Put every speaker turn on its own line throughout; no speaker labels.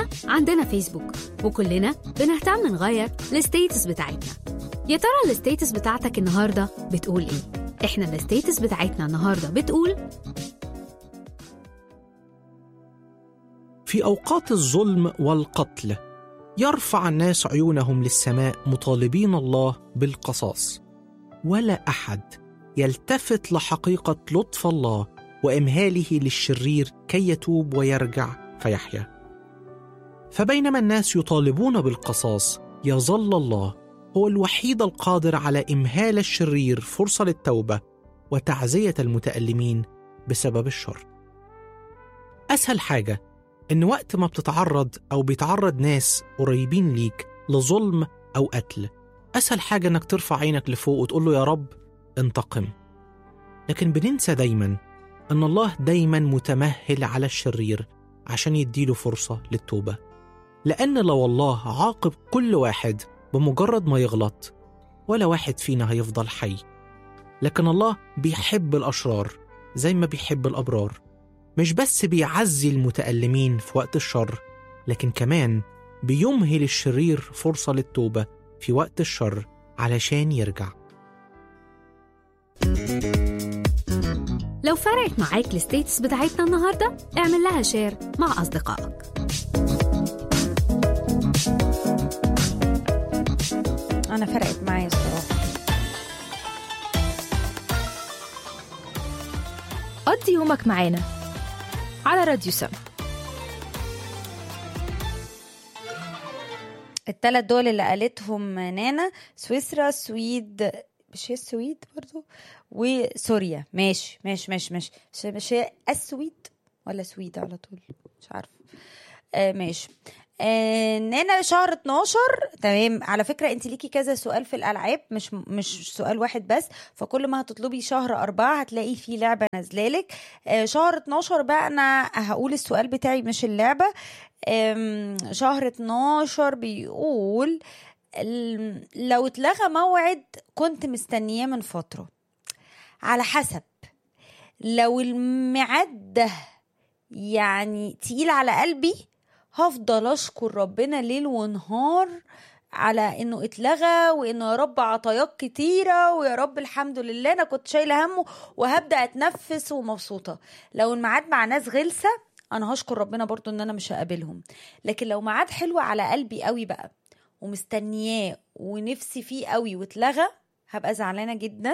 عندنا فيسبوك وكلنا بنهتم نغير الستيتس بتاعتنا يا ترى الستيتس بتاعتك النهارده بتقول ايه احنا الستيتس بتاعتنا النهارده بتقول
في اوقات الظلم والقتل يرفع الناس عيونهم للسماء مطالبين الله بالقصاص ولا احد يلتفت لحقيقه لطف الله وامهاله للشرير كي يتوب ويرجع فيحيا فبينما الناس يطالبون بالقصاص يظل الله هو الوحيد القادر على امهال الشرير فرصه للتوبه وتعزيه المتالمين بسبب الشر اسهل حاجه إن وقت ما بتتعرض أو بيتعرض ناس قريبين ليك لظلم أو قتل أسهل حاجة إنك ترفع عينك لفوق وتقول له يا رب انتقم لكن بننسى دايما إن الله دايما متمهل على الشرير عشان يديله فرصة للتوبة لأن لو الله عاقب كل واحد بمجرد ما يغلط ولا واحد فينا هيفضل حي لكن الله بيحب الأشرار زي ما بيحب الأبرار مش بس بيعزي المتألمين في وقت الشر لكن كمان بيمهل الشرير فرصة للتوبة في وقت الشر علشان يرجع
لو فرقت معاك الستيتس بتاعتنا النهارده اعمل لها شير مع أصدقائك
انا فرقت معايا الصراحه
قضي يومك معانا على راديو سم
الثلاث دول اللي قالتهم نانا سويسرا السويد مش هي السويد برضو وسوريا ماشي ماشي ماشي ماشي مش- مش هي السويد ولا سويد على طول مش عارفه آه ماشي آه نانا شهر 12 تمام على فكره انت ليكي كذا سؤال في الالعاب مش مش سؤال واحد بس فكل ما هتطلبي شهر أربعة هتلاقي في لعبه نازلالك آه شهر 12 بقى انا هقول السؤال بتاعي مش اللعبه آم، شهر 12 بيقول ال- لو اتلغى موعد كنت مستنياه من فتره على حسب لو الميعاد ده يعني تقيل على قلبي هفضل اشكر ربنا ليل ونهار على انه اتلغى وانه يا رب عطاياك كتيره ويا رب الحمد لله انا كنت شايله همه وهبدا اتنفس ومبسوطه لو الميعاد مع ناس غلسه انا هشكر ربنا برضو ان انا مش هقابلهم لكن لو ميعاد حلو على قلبي قوي بقى ومستنياه ونفسي فيه قوي واتلغى هبقى زعلانه جدا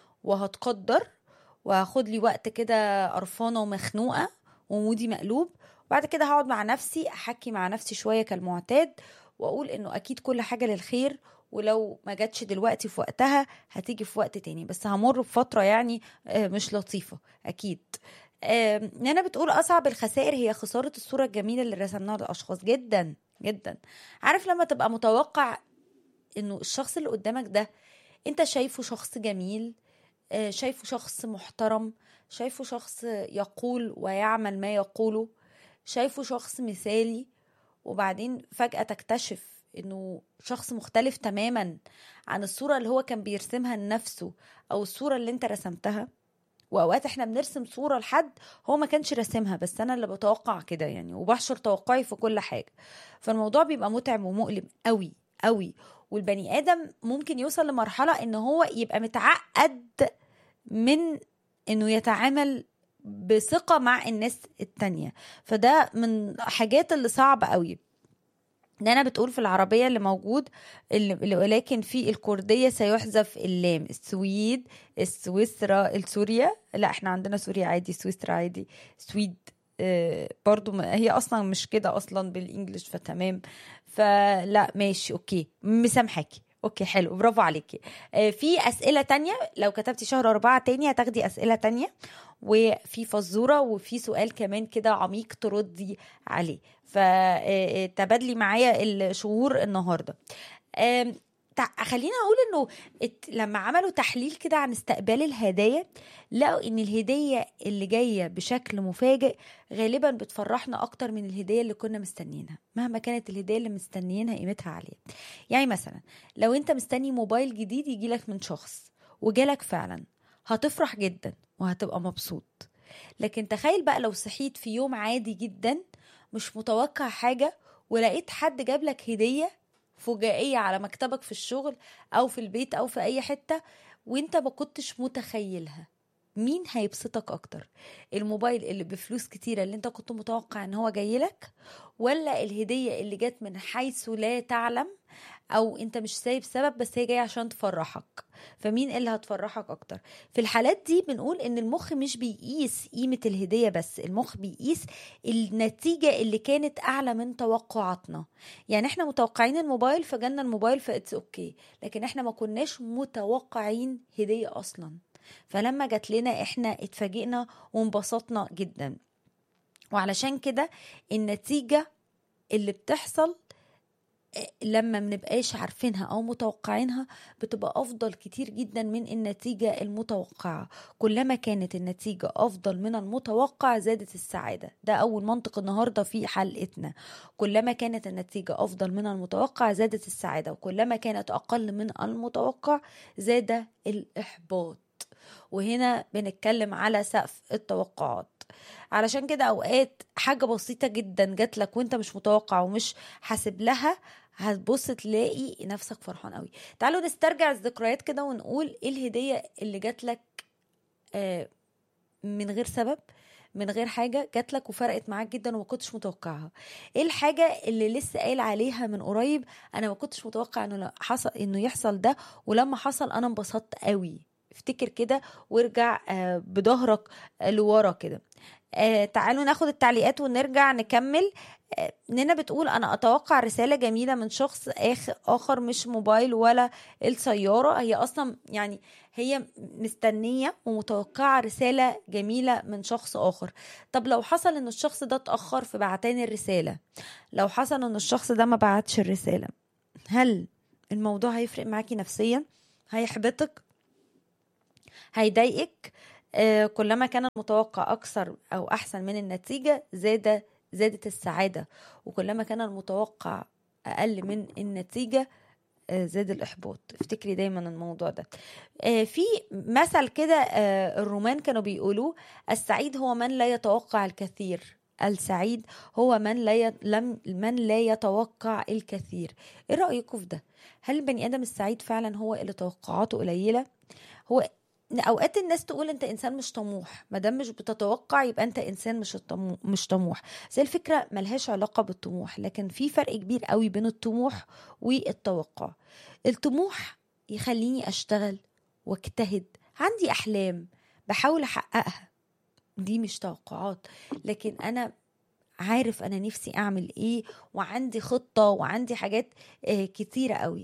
وهتقدر وهاخد لي وقت كده قرفانه ومخنوقه ومودي مقلوب وبعد كده هقعد مع نفسي احكي مع نفسي شويه كالمعتاد واقول انه اكيد كل حاجه للخير ولو ما جاتش دلوقتي في وقتها هتيجي في وقت تاني بس همر بفتره يعني آه، مش لطيفه اكيد آه، نانا بتقول اصعب الخسائر هي خساره الصوره الجميله اللي رسمناها للاشخاص جدا جدا عارف لما تبقى متوقع انه الشخص اللي قدامك ده انت شايفه شخص جميل آه، شايفه شخص محترم شايفه شخص يقول ويعمل ما يقوله شايفه شخص مثالي وبعدين فجأة تكتشف انه شخص مختلف تماما عن الصورة اللي هو كان بيرسمها لنفسه او الصورة اللي انت رسمتها واوقات احنا بنرسم صورة لحد هو ما كانش راسمها بس انا اللي بتوقع كده يعني وبحشر توقعي في كل حاجة فالموضوع بيبقى متعب ومؤلم قوي قوي والبني ادم ممكن يوصل لمرحلة ان هو يبقى متعقد من انه يتعامل بثقة مع الناس التانية فده من حاجات اللي صعبة قوي نانا بتقول في العربية اللي موجود اللي اللي- ولكن في الكردية سيحذف اللام السويد السويسرا السوريا لا احنا عندنا سوريا عادي سويسرا عادي سويد آه، برضو ما- هي اصلا مش كده اصلا بالانجلش فتمام فلا ماشي اوكي مسامحاكي اوكي حلو برافو عليكي آه، في اسئله تانية لو كتبتي شهر أربعة تاني هتاخدي اسئله تانية وفي فزوره وفي سؤال كمان كده عميق تردي عليه فتبادلي معايا الشهور النهارده آم، تع- خلينا اقول انه ات- لما عملوا تحليل كده عن استقبال الهدايا لقوا ان الهديه اللي جايه بشكل مفاجئ غالبا بتفرحنا اكتر من الهديه اللي كنا مستنيينها مهما كانت الهديه اللي مستنيينها قيمتها عاليه يعني مثلا لو انت مستني موبايل جديد يجيلك من شخص وجالك فعلا هتفرح جدا وهتبقى مبسوط لكن تخيل بقى لو صحيت في يوم عادي جدا مش متوقع حاجه ولقيت حد جاب لك هديه فجائيه على مكتبك في الشغل او في البيت او في اي حته وانت ما كنتش متخيلها مين هيبسطك اكتر الموبايل اللي بفلوس كتيره اللي انت كنت متوقع ان هو جاي لك ولا الهديه اللي جت من حيث لا تعلم او انت مش سايب سبب بس هي جايه عشان تفرحك فمين اللي هتفرحك اكتر في الحالات دي بنقول ان المخ مش بيقيس قيمه الهديه بس المخ بيقيس النتيجه اللي كانت اعلى من توقعاتنا يعني احنا متوقعين الموبايل فجالنا الموبايل فاتس اوكي لكن احنا ما كناش متوقعين هديه اصلا فلما جات لنا احنا اتفاجئنا وانبسطنا جدا وعلشان كده النتيجه اللي بتحصل لما منبقاش عارفينها او متوقعينها بتبقى افضل كتير جدا من النتيجة المتوقعة كلما كانت النتيجة افضل من المتوقع زادت السعادة ده اول منطق النهاردة في حلقتنا كلما كانت النتيجة افضل من المتوقع زادت السعادة وكلما كانت اقل من المتوقع زاد الاحباط وهنا بنتكلم على سقف التوقعات علشان كده اوقات حاجه بسيطه جدا جات لك وانت مش متوقع ومش حاسب لها هتبص تلاقي نفسك فرحان قوي تعالوا نسترجع الذكريات كده ونقول ايه الهديه اللي جات لك آه من غير سبب من غير حاجة جات لك وفرقت معاك جدا وما كنتش متوقعها ايه الحاجة اللي لسه قايل عليها من قريب انا ما كنتش متوقع انه حصل انه يحصل ده ولما حصل انا انبسطت قوي افتكر كده وارجع آه بظهرك آه لورا كده آه تعالوا ناخد التعليقات ونرجع نكمل آه نينا بتقول انا اتوقع رساله جميله من شخص آخر, اخر مش موبايل ولا السياره هي اصلا يعني هي مستنيه ومتوقعه رساله جميله من شخص اخر طب لو حصل ان الشخص ده اتاخر في بعتان الرساله لو حصل ان الشخص ده ما بعتش الرساله هل الموضوع هيفرق معاكي نفسيا هيحبطك هيضايقك آه كلما كان المتوقع اكثر او احسن من النتيجه زاد زادت السعاده وكلما كان المتوقع اقل من النتيجه آه زاد الاحباط افتكري دايما الموضوع ده آه في مثل كده الرومان كانوا بيقولوه السعيد هو من لا يتوقع الكثير السعيد هو من لا ي... لم من لا يتوقع الكثير ايه رايكم في ده هل البني ادم السعيد فعلا هو اللي توقعاته قليله هو اوقات الناس تقول انت انسان مش طموح ما دام مش بتتوقع يبقى انت انسان مش الطمو... مش طموح زي الفكره ملهاش علاقه بالطموح لكن في فرق كبير قوي بين الطموح والتوقع الطموح يخليني اشتغل واجتهد عندي احلام بحاول احققها دي مش توقعات لكن انا عارف انا نفسي اعمل ايه وعندي خطه وعندي حاجات كتيره قوي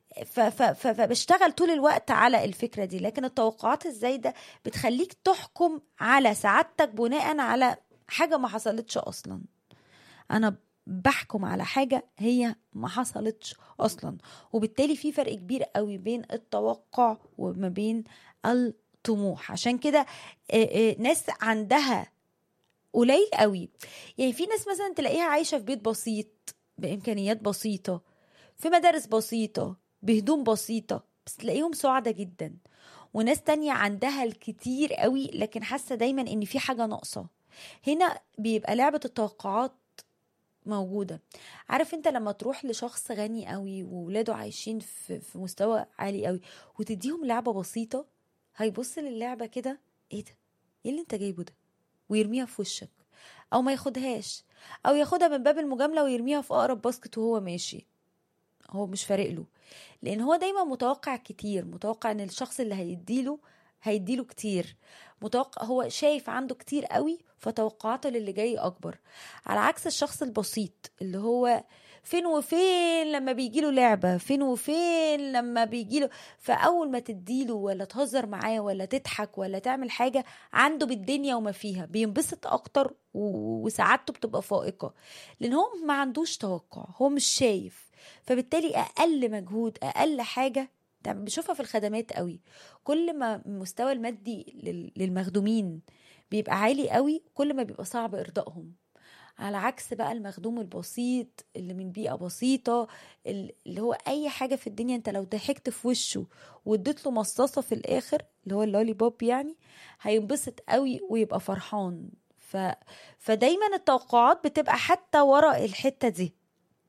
فبشتغل طول الوقت على الفكره دي لكن التوقعات الزايده بتخليك تحكم على سعادتك بناء على حاجه ما حصلتش اصلا انا بحكم على حاجه هي ما حصلتش اصلا وبالتالي في فرق كبير قوي بين التوقع وما بين الطموح عشان كده ناس عندها قليل قوي يعني في ناس مثلا تلاقيها عايشه في بيت بسيط بامكانيات بسيطه في مدارس بسيطه بهدوم بسيطة بس تلاقيهم سعدة جدا وناس تانية عندها الكتير قوي لكن حاسة دايما ان في حاجة ناقصة هنا بيبقى لعبة التوقعات موجودة عارف انت لما تروح لشخص غني قوي وولاده عايشين في, في مستوى عالي قوي وتديهم لعبة بسيطة هيبص للعبة كده ايه ده ايه اللي انت جايبه ده ويرميها في وشك او ما ياخدهاش او ياخدها من باب المجاملة ويرميها في اقرب باسكت وهو ماشي هو مش فارق له لان هو دايما متوقع كتير متوقع ان الشخص اللي هيديله هيديله كتير متوقع هو شايف عنده كتير قوي فتوقعاته للي جاي اكبر على عكس الشخص البسيط اللي هو فين وفين لما بيجيله لعبه فين وفين لما بيجيله فاول ما تديله ولا تهزر معاه ولا تضحك ولا تعمل حاجه عنده بالدنيا وما فيها بينبسط اكتر وسعادته بتبقى فائقه لان هو ما عندوش توقع هو مش شايف فبالتالي اقل مجهود اقل حاجه بشوفها في الخدمات قوي كل ما المستوى المادي للمخدومين بيبقى عالي قوي كل ما بيبقى صعب ارضائهم على عكس بقى المخدوم البسيط اللي من بيئه بسيطه اللي هو اي حاجه في الدنيا انت لو ضحكت في وشه واديت له مصاصه في الاخر اللي هو اللولي بوب يعني هينبسط قوي ويبقى فرحان ف... فدايما التوقعات بتبقى حتى ورا الحته دي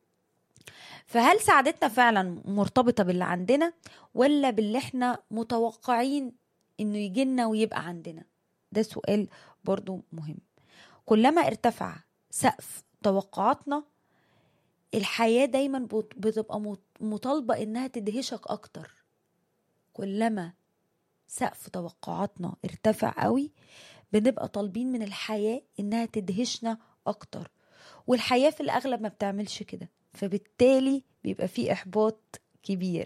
فهل سعادتنا فعلا مرتبطة باللي عندنا ولا باللي احنا متوقعين انه يجينا ويبقى عندنا ده سؤال برضو مهم كلما ارتفع سقف توقعاتنا الحياة دايما بت- بتبقى مط- مطالبة انها تدهشك اكتر كلما سقف توقعاتنا ارتفع قوي بنبقى طالبين من الحياة انها تدهشنا اكتر والحياة في الاغلب ما بتعملش كده فبالتالي بيبقى في احباط كبير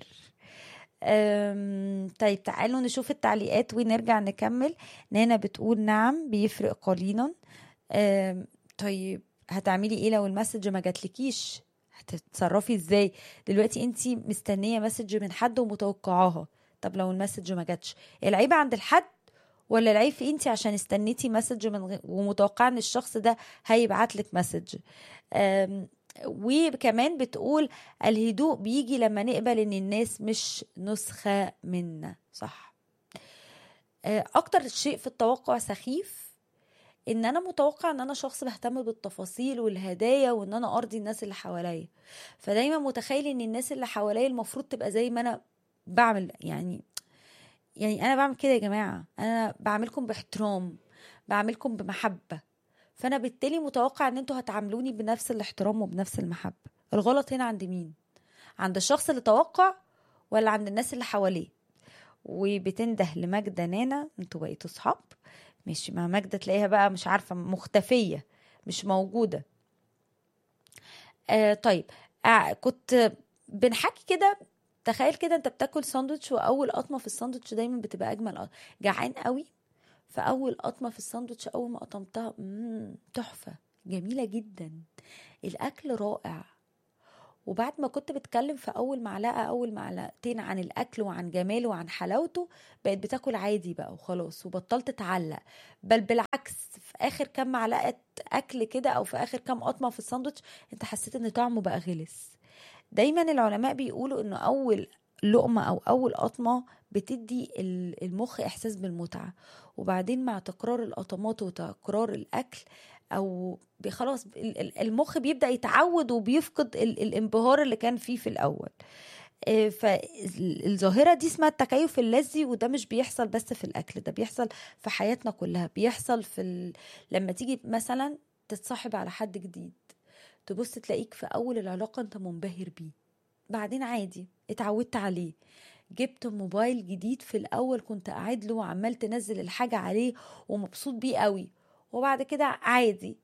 أم، طيب تعالوا نشوف التعليقات ونرجع نكمل نانا بتقول نعم بيفرق قليلا أم، طيب هتعملي ايه لو المسج ما جاتلكيش هتتصرفي ازاي دلوقتي انت مستنيه مسج من حد ومتوقعاها طب لو المسج ما جاتش العيب عند الحد ولا العيب في انت عشان استنيتي مسج من غ... ومتوقعه ان الشخص ده هيبعت لك مسج أم، وكمان بتقول الهدوء بيجي لما نقبل ان الناس مش نسخه منا صح أه، اكتر شيء في التوقع سخيف ان انا متوقع ان انا شخص بهتم بالتفاصيل والهدايا وان انا ارضي الناس اللي حواليا فدايما متخيل ان الناس اللي حواليا المفروض تبقى زي ما انا بعمل يعني يعني انا بعمل كده يا جماعه انا بعملكم باحترام بعملكم بمحبه فانا بالتالي متوقع ان انتوا هتعاملوني بنفس الاحترام وبنفس المحبه الغلط هنا عند مين عند الشخص اللي توقع ولا عند الناس اللي حواليه وبتنده لماجدة نانا انتوا بقيتوا صحاب ماشي مع ماجدة تلاقيها بقى مش عارفة مختفية مش موجودة آه طيب آه كنت بنحكي كده تخيل كده انت بتاكل ساندوتش واول قطمه في الساندوتش دايما بتبقى اجمل قطمة. جعان قوي فاول قطمه في الساندوتش اول ما قطمتها مم، تحفه جميله جدا الاكل رائع وبعد ما كنت بتكلم في اول معلقه اول معلقتين عن الاكل وعن جماله وعن حلاوته بقيت بتاكل عادي بقى وخلاص وبطلت تعلق بل بالعكس في اخر كام معلقه اكل كده او في اخر كام قطمه في الساندوتش انت حسيت ان طعمه بقى غلس دايما العلماء بيقولوا انه اول لقمه او اول قطمه بتدي ال- المخ احساس بالمتعه وبعدين مع تكرار القطمات وتكرار الاكل او بي- خلاص ال- ال- المخ بيبدا يتعود وبيفقد ال- الانبهار اللي كان فيه في الاول آه، فالظاهره دي اسمها التكيف اللذي وده مش بيحصل بس في الاكل ده بيحصل في حياتنا كلها بيحصل في ال... لما تيجي مثلا تتصاحب على حد جديد تبص تلاقيك في اول العلاقه انت منبهر بيه بعدين عادي اتعودت عليه جبت موبايل جديد في الاول كنت قاعد له وعمال تنزل الحاجه عليه ومبسوط بيه قوي وبعد كده عادي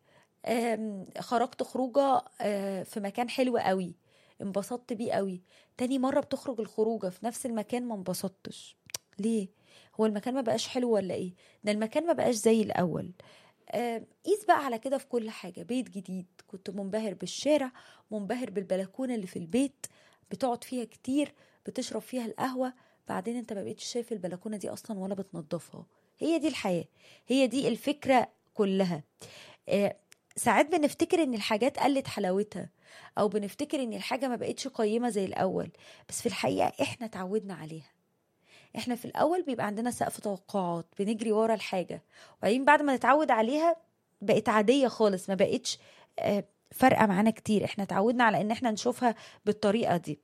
آم، خرجت خروجه آه، في مكان حلو قوي انبسطت بيه قوي تاني مره بتخرج الخروجه في نفس المكان ما انبسطتش ليه هو المكان ما بقاش حلو ولا ايه ده المكان ما بقاش زي الاول آه، قيس بقى على كده في كل حاجه بيت جديد كنت منبهر بالشارع منبهر بالبلكونه اللي في البيت بتقعد فيها كتير بتشرب فيها القهوه بعدين انت ما بقتش شايف البلكونه دي اصلا ولا بتنظفها هي دي الحياه هي دي الفكره كلها آه، ساعات بنفتكر ان الحاجات قلت حلاوتها او بنفتكر ان الحاجه ما بقتش قيمه زي الاول بس في الحقيقه احنا اتعودنا عليها احنا في الاول بيبقى عندنا سقف توقعات بنجري ورا الحاجه وبعدين بعد ما نتعود عليها بقت عاديه خالص ما بقتش آه، فارقه معانا كتير احنا اتعودنا على ان احنا نشوفها بالطريقه دي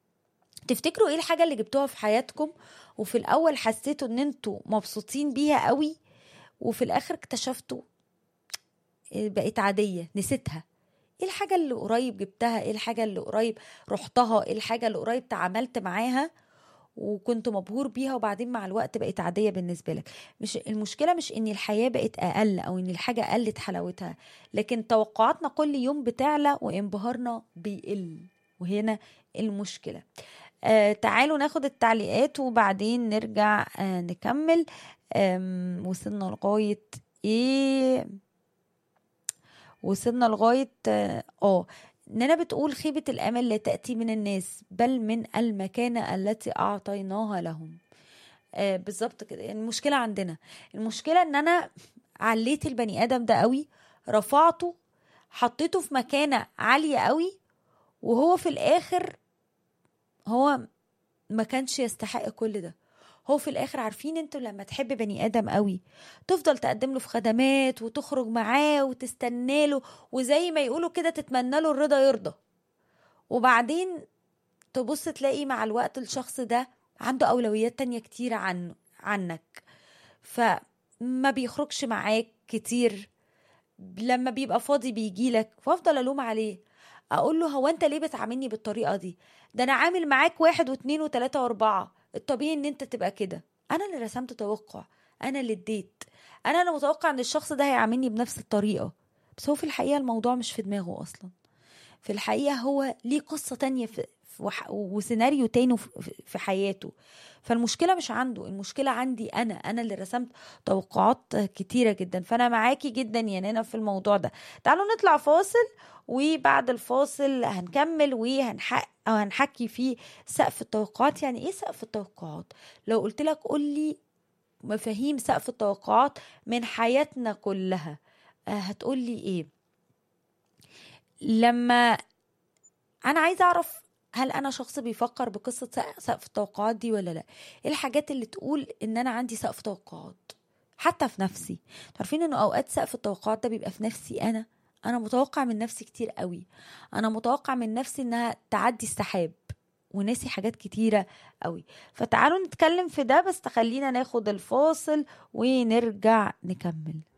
تفتكروا ايه الحاجه اللي جبتوها في حياتكم وفي الاول حسيتوا ان انتوا مبسوطين بيها قوي وفي الاخر اكتشفتوا آه، بقت عاديه نسيتها ايه الحاجه اللي قريب جبتها ايه الحاجه اللي قريب رحتها ايه الحاجه اللي قريب تعاملت معاها وكنت مبهور بيها وبعدين مع الوقت بقت عادية بالنسبة لك مش المشكلة مش ان الحياة بقت اقل او ان الحاجة قلت حلاوتها لكن توقعاتنا كل يوم بتعلى وانبهارنا بيقل وهنا المشكلة آه تعالوا ناخد التعليقات وبعدين نرجع آه نكمل آم، وصلنا لغاية ايه وصلنا لغاية اه آه، نانا بتقول خيبة الأمل لا تأتي من الناس بل من المكانة التي أعطيناها لهم آه بالظبط كده يعني المشكلة عندنا المشكلة ان انا عليت البني ادم ده قوي رفعته حطيته في مكانة عالية قوي وهو في الاخر هو ما كانش يستحق كل ده هو في الاخر عارفين انتوا لما تحب بني ادم قوي تفضل تقدم له في خدمات وتخرج معاه وتستنى له وزي ما يقولوا كده تتمنى له الرضا يرضى وبعدين تبص تلاقي مع الوقت الشخص ده عنده أولويات تانية كتير عنه عنك فما بيخرجش معاك كتير لما بيبقى فاضي بيجيلك فافضل الوم عليه اقول له هو انت ليه بتعاملني بالطريقه دي ده انا عامل معاك واحد واثنين وثلاثه واربعه الطبيعي ان انت تبقى كده انا اللي رسمت توقع انا اللي اديت انا اللي متوقع ان الشخص ده هيعاملني بنفس الطريقه بس هو في الحقيقه الموضوع مش في دماغه اصلا في الحقيقه هو ليه قصه تانية في في وح- وسيناريو تاني في- في حياته فالمشكله مش عنده المشكله عندي انا انا اللي رسمت توقعات كتيره جدا فانا معاكي جدا يا نانا في الموضوع ده تعالوا نطلع فاصل وبعد الفاصل هنكمل وهنحق او هنحكي في سقف التوقعات يعني ايه سقف التوقعات لو قلت لك قول لي مفاهيم سقف التوقعات من حياتنا كلها آه، هتقول لي ايه لما انا عايزه اعرف هل انا شخص بيفكر بقصه سق- سقف التوقعات دي ولا لا ايه الحاجات اللي تقول ان انا عندي سقف توقعات حتى في نفسي عارفين انه اوقات سقف التوقعات ده بيبقى في نفسي انا انا متوقع من نفسي كتير قوي انا متوقع من نفسي انها تعدي السحاب وناسي حاجات كتيرة قوي فتعالوا نتكلم في ده بس تخلينا ناخد الفاصل ونرجع نكمل